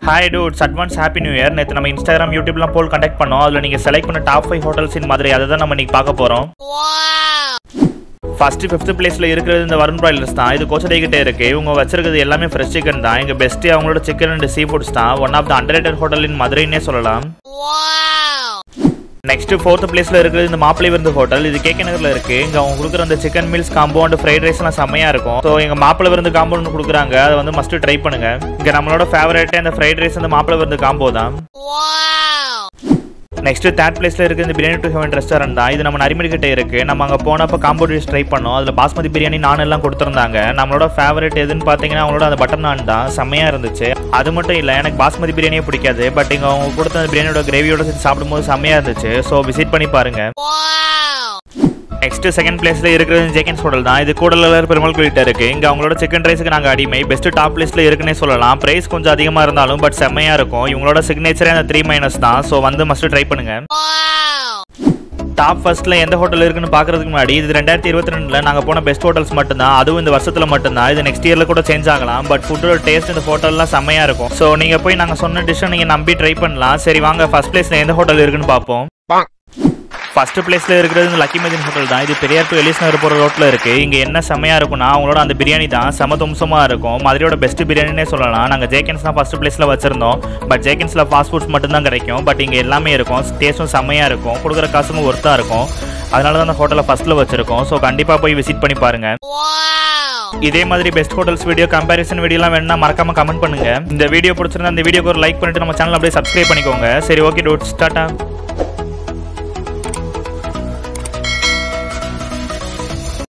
hi dudes advance happy new year நேற்று நம்ம Instagram யூடியூப்லாம் போல் conduct பண்ணோம் அதில் நீங்கள் செலக்ட் பண்ண top five hotels in Madurai அதை தான் நம்ம இன்னைக்கு பார்க்க போகிறோம் ஃபர்ஸ்ட் ஃபிஃப்த் பிளேஸ்ல இருக்கிறது இந்த வருண் பிராய்லர்ஸ் தான் இது கோச்சடை கிட்டே இருக்கு இவங்க வச்சிருக்கிறது எல்லாமே ஃப்ரெஷ் சிக்கன் தான் இங்க பெஸ்ட் அவங்களோட சிக்கன் அண்ட் சீ ஃபுட்ஸ் தான் one of the underrated hotel in மதுரைன்னே சொல்லலாம் நெக்ஸ்ட் ஃபோர்த் பிளேஸ்ல இருக்கிறது இந்த மாப்பிளை விருந்து ஹோட்டல் இது கேகே நகர்ல இருக்கு இங்க அவங்க கொடுக்குற அந்த chicken meals combo and fried ரைஸ்லாம் செம்மையா இருக்கும் ஸோ எங்க மாப்பிளை விருந்து காம்போ ஒன்று கொடுக்குறாங்க அதை வந்து மஸ்ட் ட்ரை பண்ணுங்க இங்க நம்மளோட ஃபேவரட் அந்த ஃப்ரைட் ரைஸ் அந்த மாப்பிளை விருந்து காம்போ தான் நெக்ஸ்ட் தேர்ட் பிளேஸ்ல இருக்கு இந்த பிரியாணி டு ஹெவன் ரெஸ்டாரண்ட் தான் இது நம்ம நரிமடி கிட்ட இருக்கு நம்ம அங்க போனப்ப காம்போ டிஷ் ட்ரை பண்ணோம் அதுல பாஸ்மதி பிரியாணி நான் எல்லாம் கொடுத்துருந்தாங்க நம்மளோட ஃபேவரட் எதுன்னு பாத்தீங்கன்னா அவங்களோட அந்த பட்டர் நான் தான் செம்மையா இருந்துச்சு அது மட்டும் இல்ல எனக்கு பாஸ்மதி பிரியாணியே பிடிக்காது பட் இங்க அவங்க கொடுத்த அந்த பிரியாணியோட கிரேவியோட சேர்த்து சாப்பிடும்போது செம்மையா இருந்துச்சு ஸோ விசிட் பண்ணி பாருங்க நெக்ஸ்ட் செகண்ட் பிளேஸ்ல இருக்கிறது ஜெகன்ஸ் ஹோட்டல் தான் இது கூடலர் பெருமாள் கோயில்கிட்ட இருக்கு இங்க அவங்களோட சிக்கன் ரைஸ்க்கு நாங்க அடிமை பெஸ்ட் டாப் லிஸ்ட்ல இருக்குன்னே சொல்லலாம் பிரைஸ் கொஞ்சம் அதிகமா இருந்தாலும் பட் செம்மையா இருக்கும் இவங்களோட சிக்னேச்சரே அந்த த்ரீ மைனஸ் தான் ஸோ வந்து மஸ்ட் ட்ரை பண்ணுங்க டாப் ஃபர்ஸ்ட்ல எந்த ஹோட்டல் இருக்குன்னு பாக்குறதுக்கு முன்னாடி இது ரெண்டாயிரத்தி இருபத்தி ரெண்டுல நாங்க போன பெஸ்ட் ஹோட்டல்ஸ் மட்டும்தான் அதுவும் இந்த வருஷத்துல மட்டும்தான் இது நெக்ஸ்ட் இயர்ல கூட சேஞ்ச் ஆகலாம் பட் ஃபுட்டோட டேஸ்ட் இந்த ஹோட்டல்லாம் செம்மையா இருக்கும் ஸோ நீங்க போய் நாங்க சொன்ன டிஷ்ஷை நீங்க நம்பி ட்ரை பண்ணலாம் சரி வாங்க ஃபர்ஸ்ட் பிளேஸ்ல எந்த ஹோட்டல் இருக்குன்னு பார்ப்போம் ஃபர்ஸ்ட் பிளேஸ்ல இருக்கிறது இந்த லக்கி மதின் ஹோட்டல் தான் இது பெரியார் டு எலிஸ் நகர் போகிற ரோட்ல இருக்கு இங்க என்ன செமையா இருக்கும்னா அவங்களோட அந்த பிரியாணி தான் செம தும்சமா இருக்கும் மதுரையோட பெஸ்ட் பிரியாணினே சொல்லலாம் நாங்க ஜேக்கன்ஸ் தான் ஃபர்ஸ்ட் பிளேஸ்ல வச்சிருந்தோம் பட் ஜேக்கன்ஸ்ல ஃபாஸ்ட் ஃபுட்ஸ் மட்டும் தான் கிடைக்கும் பட் இங்க எல்லாமே இருக்கும் டேஸ்ட்டும் செம்மையா இருக்கும் கொடுக்குற காசுக்கும் ஒர்த்தா இருக்கும் அதனால தான் அந்த ஹோட்டலை ஃபர்ஸ்ட்ல வச்சிருக்கோம் ஸோ கண்டிப்பா போய் விசிட் பண்ணி பாருங்க இதே மாதிரி பெஸ்ட் ஹோட்டல்ஸ் வீடியோ கம்பேரிசன் வீடியோலாம் வேணும்னா மறக்காம கமெண்ட் பண்ணுங்க இந்த வீடியோ பிடிச்சிருந்தா இந்த வீடியோக்கு ஒரு லைக் பண்ணிட்டு நம்ம சேனல் அப்படியே சப்ஸ்கிரைப் பண்ணிக்கோங்க சரி ஓகே டோட் ஸ்டார்ட்டா